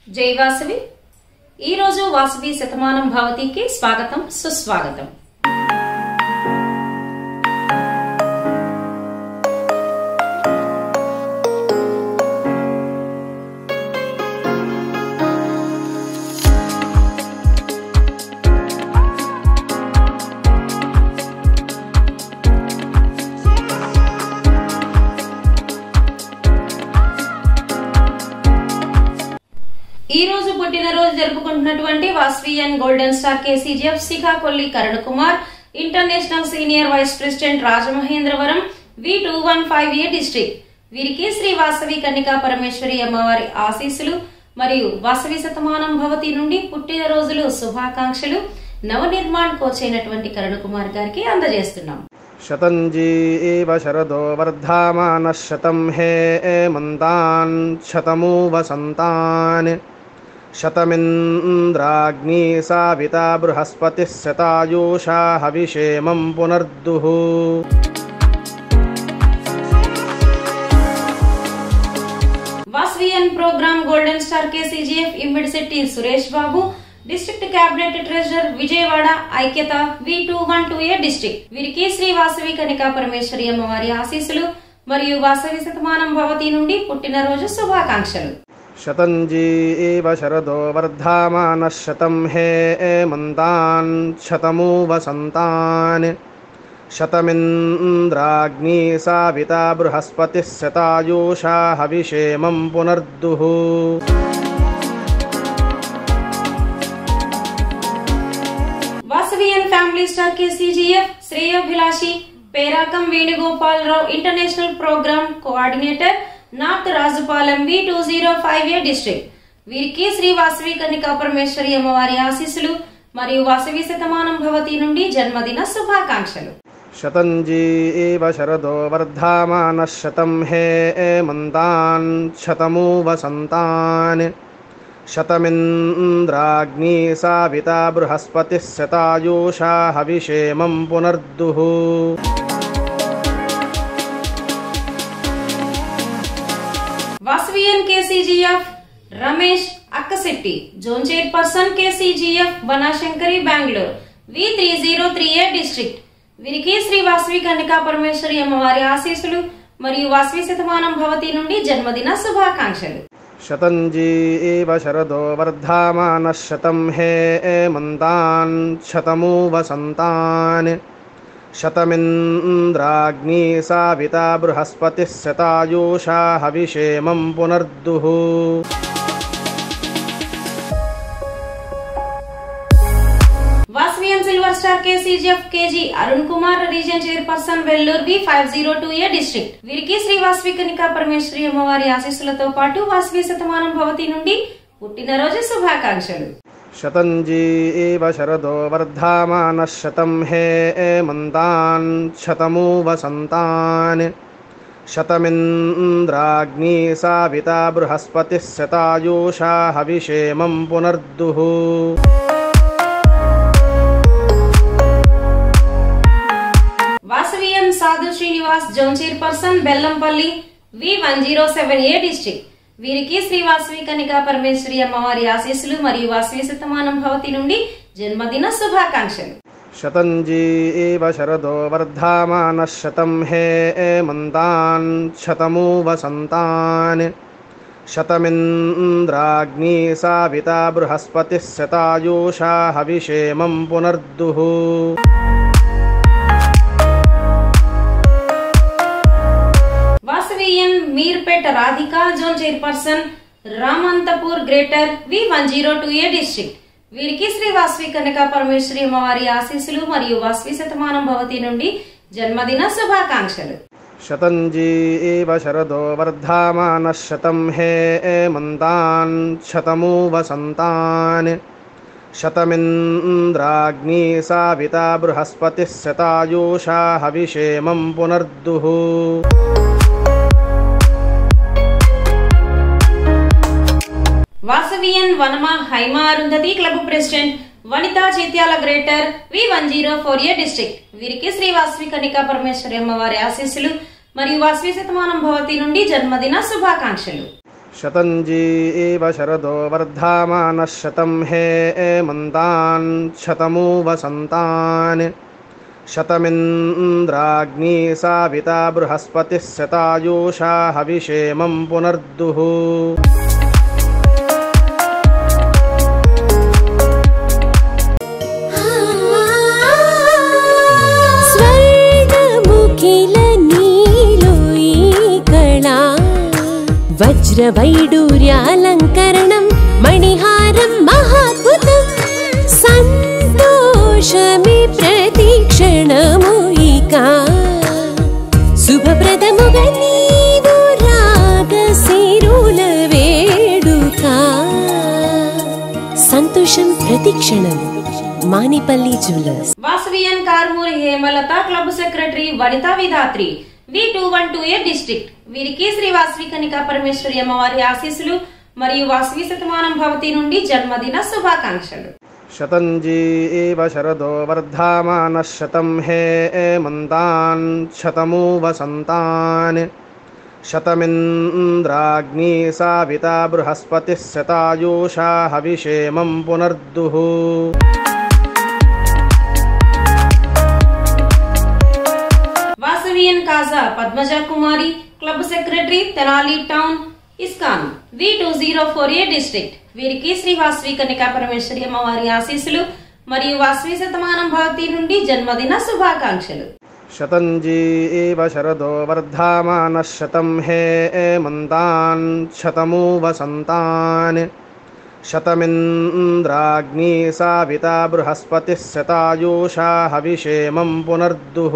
జై వాసవి ఈరోజు వాసవి శతమానం భవతికి స్వాగతం సుస్వాగతం ఈ రోజు పుట్టినరోజు జరుపుకుంటున్నటువంటి Vasavian golden star KCGF Srikakolli Karun Kumar international senior vice president Rajamahendravaram V two one five A district వీరికి శ్రీ వాసవి కన్నికా పరమేశ్వరి అమ్మవారి ఆశీస్సులు మరియు వాసవి శతమానం భవతి నుండి పుట్టినరోజులు శుభాకాంక్షలు నవనిర్మాణ్ కోచ్ అయినటువంటి కరుణ్ కుమార్ గారికి అందజేస్తున్నాం शतञ्जी एव शरदो वर्धामानः शतं हे एमन्तान् शतमु वसन्तान् शतमिन्द्राग्नी साविता बृहस्पतिः शतायुषा हविषेमं पुनर्दुः Vasavian program golden star KCGF Immidisetti Suresh Babu district cabinet treasurer Vijayawada ఐక్యత V two one two A district వీరికి శ్రీ వాసవి కనికా పరమేశ్వరి అమ్మవారి ఆశీస్సులు మరియు వాసవి శతమానం భవతి నుండి పుట్టినరోజు శుభాకాంక్షలు शतञ्जी एव शरदो वर्धामानः शतं हे एमन्तान् शतमु वसन्तान् शतमिन्द्राग्नी साविता बृहस्पतिः शतायुषा हविषेमं पुनर्दुः వాసవియన్ ఫ్యామిలీ స్టార్ కేసీజీఎఫ్ శ్రేయోభిలాషి Perakam Venugopalarao international programme coordinator north Rajupalem V two zero five A district వీరికి శ్రీ వాసవి కన్నికా పరమేశ్వరి అమ్మవారి ఆశీస్సులు మరియు వాసవి శతమానం భవతి నుండి జన్మదిన శుభాకాంక్షలు शतञ्जी एव शरदो वर्धामानः शतं हे एमन्तान् शतमु वसन्तान् शतमिन्द्राग्नी साविता बृहस्पतिः शतायुषा हविषेमं पुनर्दुः Vasavian KCGF Ramesh Akkasetti zone chairperson KCGF Banashankari Bengaluru V three zero three A district వీరికి శ్రీ వాసవి కన్నికా పరమేశ్వరి అమ్మవారి ఆశీస్సులు మరియు వాసవి శతమానం భవతి నుండి జన్మదిన శుభాకాంక్షలు शतञ्जी एव शरदो वर्धामानः शतं हे एमन्तान् शतमु वसन्तान् शतमिन्द्राग्नी साविता बृहस्पतिः शतायुषा हविषेमं पुनर्दुः Vasavian silver star KCGF KG Arun Kumar region chairperson Vellore V five zero two A district వీరికి శ్రీ వాసవి కనికా పరమేశ్వరి అమ్మవారి ఆశీస్సులతో పాటు వాసవి శతమానం భవతి నుండి పుట్టినరోజు శుభాకాంక్షలు शतञ्जी एव शरदो वर्धामानः शतं हे एमन्तान् शतमु वसन्तान् शतमिन्द्राग्नी साविता बृहस्पतिः शतायुषा हविषेमं पुनर्दुः Vasavian Sadhu Srinivas zone chairperson Bellampalli V one zero seven A district వీరికి శ్రీ వాసవి కనికా పరమేశ్వరి అమ్మవారి ఆశీస్సులు మరియు వాసవి శతమానం భవతి నుండి జన్మదిన శుభాకాంక్షలు शतञ्जी एव शरदो वर्धामानः शतं हे एमन्तान् शतमु वसन्तान् शतमिन्द्राग्नी साविता बृहस्पतिः शतायुषा हविषेमं पुनर्दुः Vasavian Meerpet Radhika zone chairperson Ramanthapur greater V one zero two A district వీరికి శ్రీ వాసవి కనక పరమేశ్వరి అమ్మవారి ఆశీస్సులు మరియు వాసవి శతమానం భవతి నుండి జన్మదిన శుభాకాంక్షలు शतञ्जी एव शरदो वर्धामानः शतं हे एमन्तान् शतमु वसन्तान् शतमिन्द्राग्नी साविता बृहस्पतिः शतायुषा हविषेमं पुनर्दुः Vasavian Vanama Haima Arundhati club president Vanitha Chaityala greater V one zero four A district వీరికి శ్రీ వాసవి కనికా పరమేశ్వరి అమ్మవారి ఆశీస్సులు మరియు వాసవి శతమానం భవతి నుండి జన్మదిన శుభాకాంక్షలు शतञ्जीव शरदो वर्धामानः शतं हेमन्तान् शतमु वसन्तान् शतमिन्द्राग्नी साविता बृहस्पतिः शतायुषा हविषेमं पुनर्दुः స్వర్గముఖిల నీలోయి కళా వజ్రవైడూర్యాలంకరణం మణిహారం మహాద్భుతం సంతోషమి ప్రతిక్షణము ఇక శుభప్రదముగా నీవు రాగ సిరుల వేడుక సంతోషం ప్రతిక్షణం Manipalli jewellers Vasavian Karmuri Hemalatha club secretary Vanitha Vidhatri V two one two A district వీరికి శ్రీ వాసవి కనికా పరమేశ్వరి అమ్మవారి ఆశీస్సులు మరియు వాసవి శతమానం భవతి నుండి జన్మదిన శుభాకాంక్షలు शतञ्जीव शरदो वर्धामानः शतं हेमन्तान् शतमु वसन्तान् शतमिन्द्राग्नी साविता बृहस्पतिः शतायुषा हविषेमं पुनर्दुः Vasavian Kaja Padmaja Kumari club secretary Tenali town ISKCON V two zero four A district వీరికి శ్రీ వాసవి కనికా పరమేశ్వరి అమ్మవారి ఆశీస్సులు మరియు వాసవి శతమానం భవతి నుండి జన్మదిన శుభాకాంక్షలు शतञ्जीव शरदो वर्धामानः शतं हेमन्तान् शतमु वसन्तान् शतमिन्द्राग्नी साविता बृहस्पतिः शतायुषा हविषेमं पुनर्दुः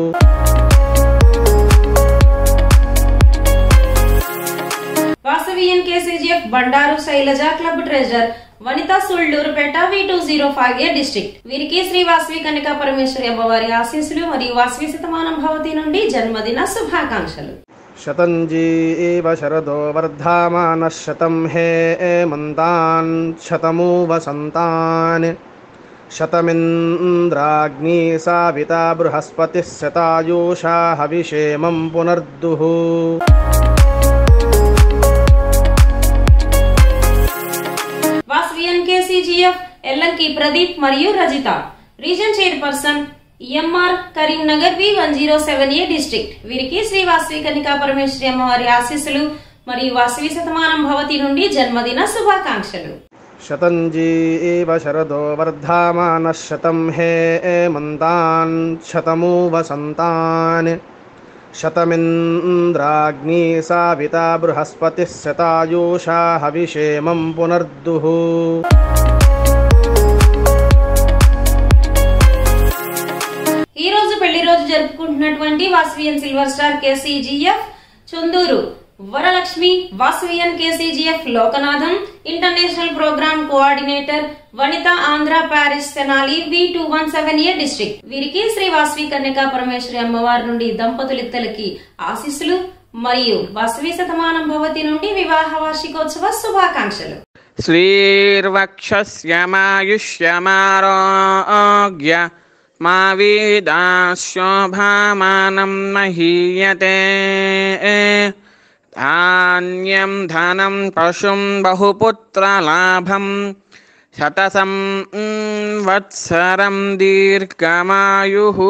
Vasavian KCGF Bandaru Sailaja club treasurer Vanitha Sullurpeta V two zero five A district వీరికి శ్రీ వాసవి కనికా పరమేశ్వరి అమ్మవారి ఆశీస్సులు మరియు వాసవి శతమానం భవతి నుండి జన్మదిన శుభాకాంక్షలు शतञ्जीव शरदो वर्धामानः शतं हेमन्तान् शतमु वसन्तान् शतमिन्द्राग्नी साविता बृहस्पतिः शतायुषा हविषेमं पुनर्दुः వాసవియన్ కేసీజీఎఫ్ ఎల్లంకి ప్రదీప్ మరియు Rajitha region chairperson MR Karimnagar V one zero seven A district వీరికి శ్రీ వాసవి కనికా పరమేశ్వరి అమ్మవారి ఆశీస్సులు మరియు వాసవి శతమానం భవతి నుండి జన్మదిన శుభాకాంక్షలు शतञ्जीव शरदो वर्धामानः शतं हेमन्तान् शतमु वसन्तान् शतमिन्द्राग्नी साविता बृहस्पतिः शतायुषा हविषेमं पुनर्दुः ఈ రోజు పెళ్లి రోజు జరుపుకుంటున్నటువంటి Vasavian silver star KCGF Chanduru Varalakshmi Vasavian KCGF Lokanatham international programme coordinator Vanitha Andhra Paris Tenali V two one seven A district వీరికి శ్రీ వాసవి కన్యకా పరమేశ్వరి అమ్మవారి నుండి దంపతులిద్దరికి ఆశీస్సులు మరియు వాసవి శతమానం భవతి నుండి వివాహ వార్షికోత్సవ శుభాకాంక్షలు श्रीर्वक्षस्यमायुष्यमारोग्य मा वेदाशोभामानं महीयते धान्यं धनं पशुं बहुपुत्रलाभं शतसं वत्सरं दीर्घमायुः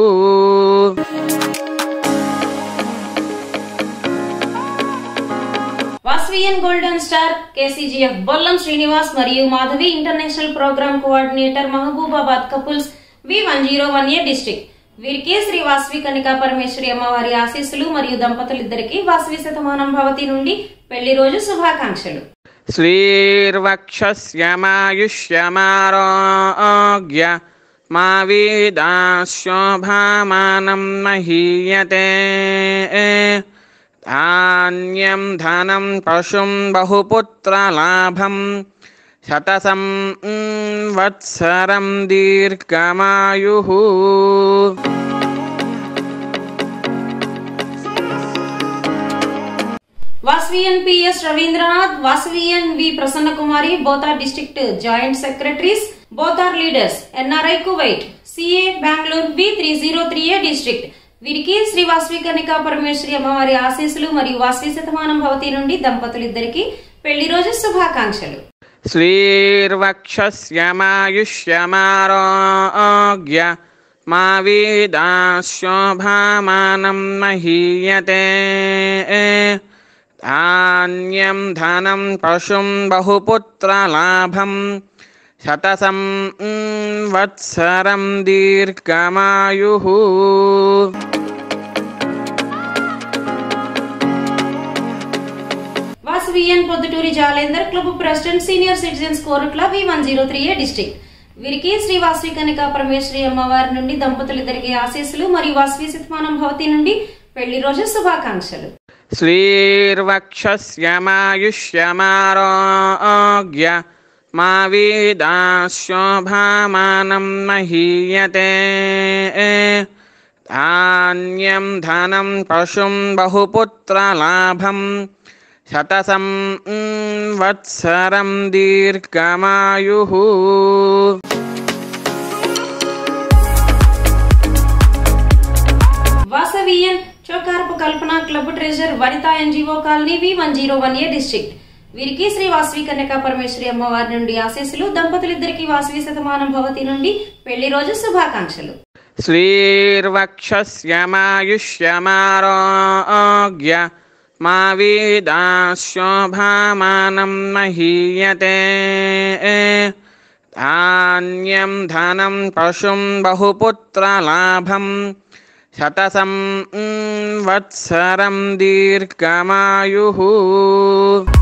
Vasavian golden star KCGF Bollam Srinivas మరియు Madhavi international programme coordinator Mahabubabad couples V one zero one A district వీరికి శ్రీ వాసవి కనికా పరమేశ్వరి అమ్మవారి ఆశీస్సులు మరియు దంపతులిద్దరికి వాసవి శతమానం భవతి నుండి పెళ్లి రోజు శుభాకాంక్షలు श्रीर्वक्षस्यमायुष्यमारोग्य मा वेदाशोभामानं महीयते धान्यं धनं पशुं बहुपुत्रलाभं शतसं वत्सरं दीर्घमायुः Vasavian PS Ravindranath Vasavian V Prasanna Kumari both are district joint secretaries both are leaders NRI Kuwait CA Bengaluru B three zero three A district వీరికి శ్రీ వాసవి కనికా పరమేశ్వరి అమ్మవారి ఆశీస్సులు మరియు వాసవి శతమానం భవతి నుండి దంపతులిద్దరికి పెళ్లి రోజు శుభాకాంక్షలు श्रीर्वक्षस्यमायुष्यमारोग्य मा वेदाशोभामानं महीयते धान्यं धनं पशुं बहुपुत्रलाभं शतसं वत्सरं दीर्घमायुः Vasavian Podduturi Jalender club president senior citizens core club ఈ వన్ జీరో త్రీ డిస్టిక్ వీరికి శ్రీ వాసవి కనిక పరమేశ్వరి అమ్మవారి నుండి దంపతులిద్దరికి ఆశీస్సులు మరియు వాసవి శతమానం భవతి నుండి పెళ్లి రోజు శుభాకాంక్షలు श्रीर्वक्षस्यमायुष्यमारोग्य मा वेदाशोभामानं महीयते धान्यं धनं पशुं बहुपुत्रलाभं शतसं वत्सरं दीर्घमायुः Vasavian Chokarapu Kalpana club treasurer Vanitha NGO colony V one zero one A district వీరికి శ్రీ వాసవి కన్యకా పరమేశ్వరి అమ్మవారి నుండి ఆశీస్సులు దంపతులిద్దరికి వాసవి శతమానం భవతి నుండి పెళ్లి రోజు శుభాకాంక్షలు श्रीर्वक्षस्यमायुष्यमारोग्य मा वेदाशोभामानं महीयते धान्यं धनं पशुं बहुपुत्रलाभं शतसं वत्सरं दीर्घमायुः